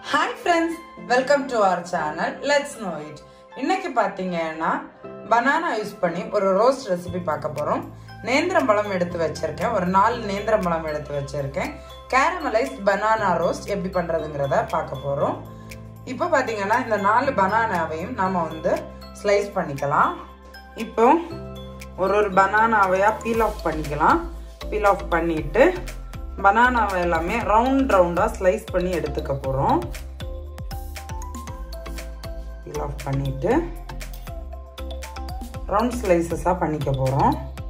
hi friends welcome to our channel let's know it இன்னைக்கு பார்த்தீங்கன்னா banana use பண்ணி ஒரு ரோஸ்ட் ரெசிபி பார்க்க போகிறோம் நேந்திரம்பழம் எடுத்து வச்சிருக்கேன் ஒரு நாலு நேந்திரம்பழம் எடுத்து வச்சிருக்கேன் கேரமலைஸ்ட் பனானா ரோஸ்ட் எப்படி பண்ணுறதுங்கிறத பார்க்க போகிறோம் இப்போ பார்த்தீங்கன்னா இந்த நாலு பனானாவையும் நம்ம வந்து ஸ்லைஸ் பண்ணிக்கலாம் இப்போ ஒரு ஒரு பனானாவையாக பீல் ஆஃப் பண்ணிக்கலாம் பீல் ஆஃப் பண்ணிட்டு பனானாவை எல்லாமே ரவுண்ட் ரவுண்டாக ஸ்லைஸ் பண்ணி எடுத்துக்க போகிறோம் பீல் ஆஃப் பண்ணிட்டு ரவுண்ட் ஸ்லைசஸாக பண்ணிக்க போகிறோம்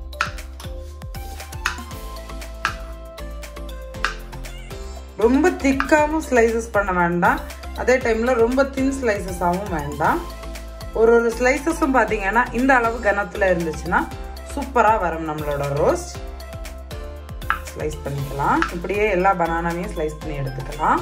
ரொம்ப திக்காகவும் ஸ்லைசஸ் பண்ண வேண்டாம் அதே டைமில் ரொம்ப தின் ஸ்லைசஸாகவும் வேண்டாம் ஒரு ஒரு ஸ்லைசஸும் பார்த்தீங்கன்னா இந்த அளவு கனத்தில் இருந்துச்சுன்னா சூப்பராக வரும் நம்மளோட ரோஸ்ட் ஸ்லைஸ் பண்ணிக்கலாம் இப்படியே எல்லா பனானாவையும் ஸ்லைஸ் பண்ணி எடுத்துக்கலாம்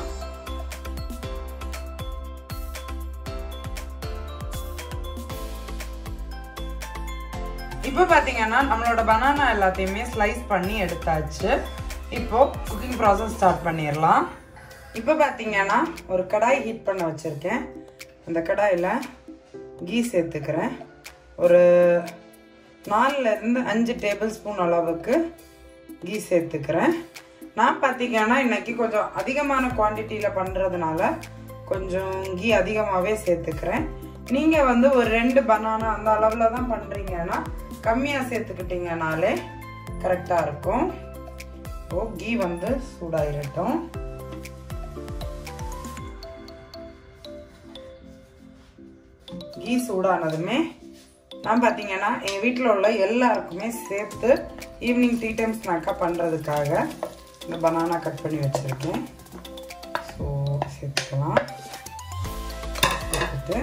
இப்போ பார்த்தீங்கன்னா நம்மளோட பனானா எல்லாத்தையுமே ஸ்லைஸ் பண்ணி எடுத்தாச்சு இப்போ குக்கிங் ப்ராசஸ் ஸ்டார்ட் பண்ணிடலாம் இப்போ பார்த்தீங்கன்னா ஒரு கடாய் ஹீட் பண்ண வச்சுருக்கேன் அந்த கடாயில் கீ சேர்த்துக்கிறேன் ஒரு நாலுலேருந்து அஞ்சு டேபிள் ஸ்பூன் அளவுக்கு கீ சேர்த்துக்கிறேன் நான் பார்த்தீங்கன்னா இன்னைக்கு கொஞ்சம் அதிகமான குவான்டிட்டியில் பண்ணுறதுனால கொஞ்சம் கீ அதிகமாகவே சேர்த்துக்கிறேன் நீங்கள் வந்து ஒரு ரெண்டு பனானா அந்த அளவில் தான் பண்ணுறீங்கன்னா கம்மியாக சேர்த்துக்கிட்டீங்கனாலே கரெக்டாக இருக்கும் இப்போ கீ வந்து சூடாயிரட்டும் கீ சூடானதுமே நான் பார்த்தீங்கன்னா எங்கள் வீட்டில் உள்ள எல்லாருக்குமே சேர்த்து ஈவினிங் டீ டைம் ஸ்நாக்காக பண்ணுறதுக்காக இந்த பனானா கட் பண்ணி வச்சுருக்கேன் ஸோ சேர்த்துக்கலாம் சேர்த்துட்டு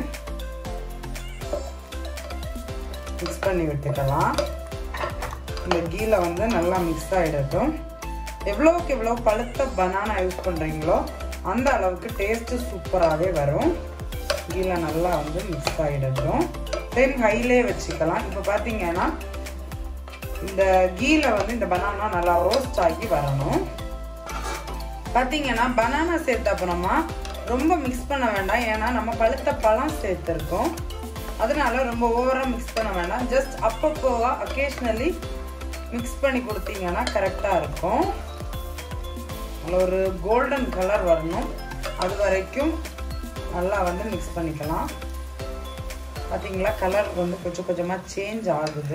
மிக்ஸ் பண்ணி விட்டுக்கலாம் இந்த கீல வந்து நல்லா மிக்ஸ் ஆகிடட்டும் எவ்வளோக்கு எவ்வளோ பழுத்த பனானா யூஸ் பண்ணுறீங்களோ அந்த அளவுக்கு டேஸ்ட்டு சூப்பராகவே வரும் கீல நல்லா வந்து மிக்ஸ் ஆகிடட்டும் தென் ஹைலே வச்சுக்கலாம் இப்போ பார்த்தீங்கன்னா இந்த கீல வந்து இந்த பனானா நல்லா ரோஸ்ட் ஆகி வரணும் பார்த்தீங்கன்னா பனானா சேர்த்த அப்புறமா ரொம்ப மிக்ஸ் பண்ண வேண்டாம் ஏன்னா நம்ம பழுத்த பழம் சேர்த்துருக்கோம் அதனால ரொம்ப ஓவராக மிக்ஸ் பண்ண வேண்டாம் ஜஸ்ட் அப்பப்போவா அக்கேஷ்னலி மிக்ஸ் பண்ணி கொடுத்தீங்கன்னா கரெக்டாக இருக்கும் அதில் ஒரு கோல்டன் கலர் வரணும் அது வரைக்கும் நல்லா வந்து மிக்ஸ் பண்ணிக்கலாம் பார்த்தீங்களா கலர் வந்து கொஞ்சம் கொஞ்சமாக சேஞ்ச் ஆகுது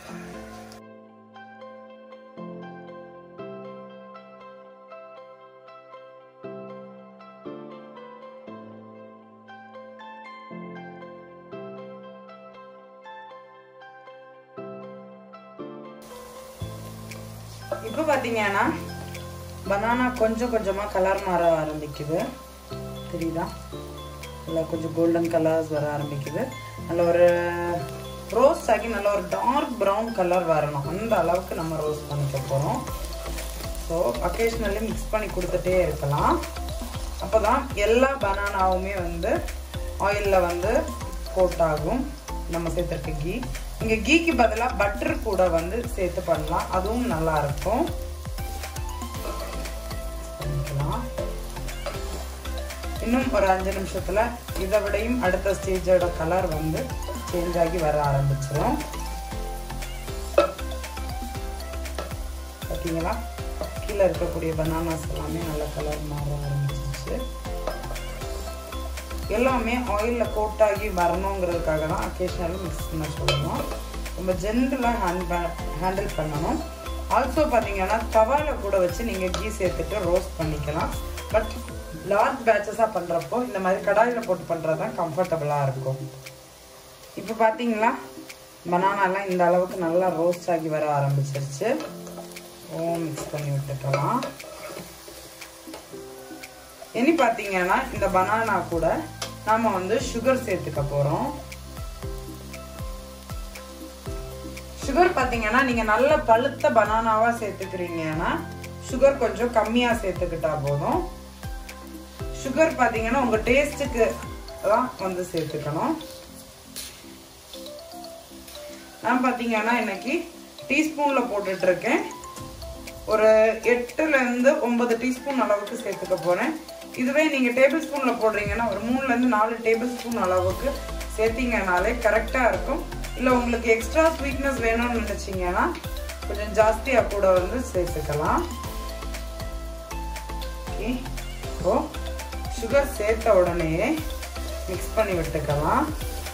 இப்போ பார்த்தீங்கன்னா பனானா கொஞ்சம் கொஞ்சமாக கலர் மாற ஆரம்பிக்குது தெரியுதா நல்லா கொஞ்சம் கோல்டன் கலர்ஸ் வர ஆரம்பிக்குது நல்ல ஒரு ரோஸ்ட் ஆகி நல்ல ஒரு டார்க் ப்ரௌன் கலர் வரணும் அந்த அளவுக்கு நம்ம ரோஸ்ட் பண்ணிக்க போகிறோம் ஸோ அக்கேஷ்னலி மிக்ஸ் பண்ணி கொடுத்துட்டே இருக்கலாம் அப்போ தான் எல்லா பனானாவுமே வந்து ஆயிலில் வந்து கோட் ஆகும் நம்ம சேர்த்துருக்க கீ இங்கே கீக்கு பதிலாக பட்டர் கூட வந்து சேர்த்து பண்ணலாம் அதுவும் நல்லா இருக்கும் பண்ணிக்கலாம் இன்னும் ஒரு அஞ்சு நிமிஷத்தில் இதை விடையும் அடுத்த ஸ்டேஜோட கலர் வந்து சேஞ்ச் ஆகி வர ஆரம்பிச்சிடும் பார்த்தீங்களா கீழே இருக்கக்கூடிய பனானாஸ் எல்லாமே நல்ல கலர் மாற ஆரம்பிச்சிச்சு எல்லாமே ஆயிலில் கோட் ஆகி வரணுங்கிறதுக்காக தான் அக்கேஷ்னலி மிக்ஸ் பண்ண சொல்லணும் ரொம்ப ஜென்ரலாக ஹேண்ட் ஹேண்டில் பண்ணணும் ஆல்சோ பார்த்தீங்கன்னா தவாவில் கூட வச்சு நீங்கள் கீ சேர்த்துட்டு ரோஸ்ட் பண்ணிக்கலாம் பட் லார்ஜ் பேட்சஸாக பண்ணுறப்போ இந்த மாதிரி கடாயில் போட்டு பண்ணுறது தான் கம்ஃபர்டபுளாக இருக்கும் இப்போ பார்த்தீங்களா பனானாலாம் இந்த அளவுக்கு நல்லா ரோஸ்ட் ஆகி வர ஆரம்பிச்சிருச்சு ஓ மிக்ஸ் பண்ணி விட்டுக்கலாம் இனி பார்த்தீங்கன்னா இந்த பனானா கூட நாம வந்து சுகர் சேர்த்துக்க போகிறோம் சுகர் பார்த்தீங்கன்னா நீங்கள் நல்ல பழுத்த பனானாவாக சேர்த்துக்கிறீங்கன்னா சுகர் கொஞ்சம் கம்மியாக சேர்த்துக்கிட்டா போதும் சுகர் பார்த்தீங்கன்னா உங்கள் டேஸ்ட்டுக்கு தான் வந்து சேர்த்துக்கணும் நான் பார்த்தீங்கன்னா இன்னைக்கு டீஸ்பூனில் போட்டுட்ருக்கேன் ஒரு எட்டுலேருந்து ஒன்பது டீஸ்பூன் அளவுக்கு சேர்த்துக்க போகிறேன் இதுவே நீங்கள் டேபிள் ஸ்பூனில் போடுறீங்கன்னா ஒரு மூணுலேருந்து நாலு டேபிள் ஸ்பூன் அளவுக்கு சேர்த்தீங்கனாலே கரெக்டாக இருக்கும் இல்லை உங்களுக்கு எக்ஸ்ட்ரா ஸ்வீட்னஸ் வேணும்னு நினச்சிங்கன்னா கொஞ்சம் ஜாஸ்தியாக கூட வந்து சேர்த்துக்கலாம் ஓகே இப்போ சுகர் சேர்த்த உடனே மிக்ஸ் பண்ணி விட்டுக்கலாம்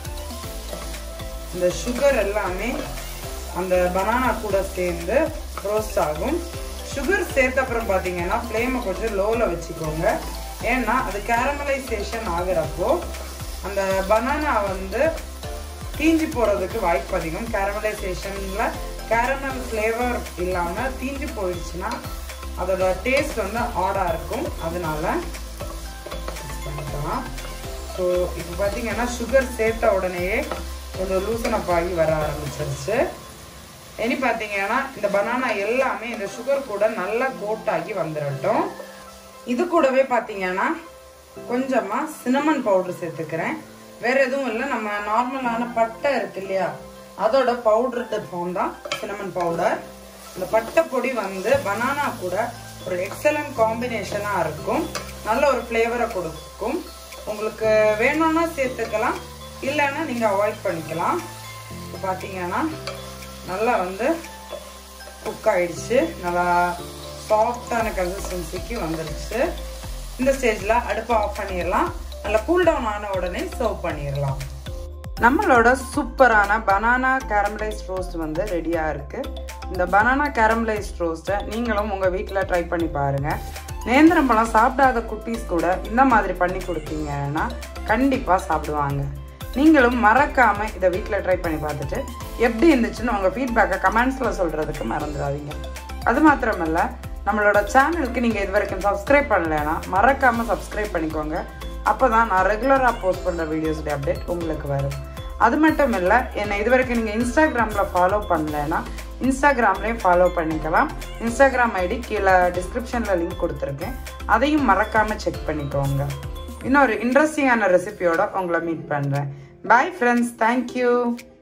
இந்த சுகர் எல்லாமே அந்த பனானா கூட சேர்ந்து ரோஸ்ட் ஆகும் சுகர் சேர்த்த அப்புறம் பார்த்தீங்கன்னா ஃப்ளேமை கொஞ்சம் லோவில் வச்சுக்கோங்க ஏன்னா அது கேரமலைசேஷன் ஆகுறப்போ அந்த பனானா வந்து தீஞ்சு போகிறதுக்கு வாய்ப்பு அதிகம் கேரமலைசேஷனில் கேரமல் ஃப்ளேவர் இல்லாமல் தீஞ்சு போயிடுச்சுன்னா அதோட டேஸ்ட் வந்து ஆடாக இருக்கும் அதனால பண்ணிக்கலாம் ஸோ இப்போ பார்த்தீங்கன்னா சுகர் சேர்த்த உடனேயே கொஞ்சம் லூசன் அப் ஆகி வர ஆரம்பிச்சிருச்சு இனி பார்த்தீங்கன்னா இந்த பனானா எல்லாமே இந்த சுகர் கூட நல்லா கோட் ஆகி வந்துடட்டும் இது கூடவே பார்த்தீங்கன்னா கொஞ்சமாக சினமன் பவுடர் சேர்த்துக்கிறேன் வேற எதுவும் இல்லை நம்ம நார்மலான பட்டை இருக்கு இல்லையா அதோட பவுடர் ஃபார்ம் தான் சினமன் பவுடர் இந்த பட்டை பொடி வந்து பனானா கூட ஒரு எக்ஸலண்ட் காம்பினேஷனாக இருக்கும் நல்ல ஒரு ஃப்ளேவரை கொடுக்கும் உங்களுக்கு வேணும்னா சேர்த்துக்கலாம் இல்லைன்னா நீங்கள் அவாய்ட் பண்ணிக்கலாம் இப்போ பார்த்தீங்கன்னா நல்லா வந்து குக் ஆயிடுச்சு நல்லா சாஃப்டான கன்சிஸ்டன்சிக்கு வந்துடுச்சு இந்த ஸ்டேஜில் அடுப்பை ஆஃப் பண்ணிடலாம் நல்லா கூல் டவுன் ஆன உடனே சர்வ் பண்ணிடலாம் நம்மளோட சூப்பரான பனானா கேரமலைஸ் ரோஸ்ட் வந்து ரெடியாக இருக்குது இந்த பனானா கேரமலைஸ் ரோஸ்ட்டை நீங்களும் உங்கள் வீட்டில் ட்ரை பண்ணி பாருங்கள் நேந்திரம் பழம் சாப்பிடாத குட்டீஸ் கூட இந்த மாதிரி பண்ணி கொடுத்தீங்கன்னா கண்டிப்பாக சாப்பிடுவாங்க நீங்களும் மறக்காமல் இதை வீட்டில் ட்ரை பண்ணி பார்த்துட்டு எப்படி இருந்துச்சுன்னு உங்கள் ஃபீட்பேக்கை கமெண்ட்ஸில் சொல்கிறதுக்கு மறந்துடாதீங்க அது மாத்திரமல்ல நம்மளோட சேனலுக்கு நீங்கள் இது வரைக்கும் சப்ஸ்கிரைப் பண்ணலைன்னா மறக்காமல் சப்ஸ்கிரைப் பண்ணிக்கோங்க அப்போ தான் நான் ரெகுலராக போஸ்ட் பண்ணுற வீடியோஸுடைய அப்டேட் உங்களுக்கு வரும் அது மட்டும் இல்லை என்னை இது வரைக்கும் நீங்கள் இன்ஸ்டாகிராமில் ஃபாலோ பண்ணலைன்னா இன்ஸ்டாகிராம்லேயும் ஃபாலோ பண்ணிக்கலாம் இன்ஸ்டாகிராம் ஐடி கீழே டிஸ்கிரிப்ஷனில் லிங்க் கொடுத்துருக்கேன் அதையும் மறக்காமல் செக் பண்ணிக்கோங்க இன்னொரு இன்ட்ரெஸ்டிங்கான ரெசிபியோட உங்களை மீட் பண்ணுறேன் பாய் ஃப்ரெண்ட்ஸ் தேங்க்யூ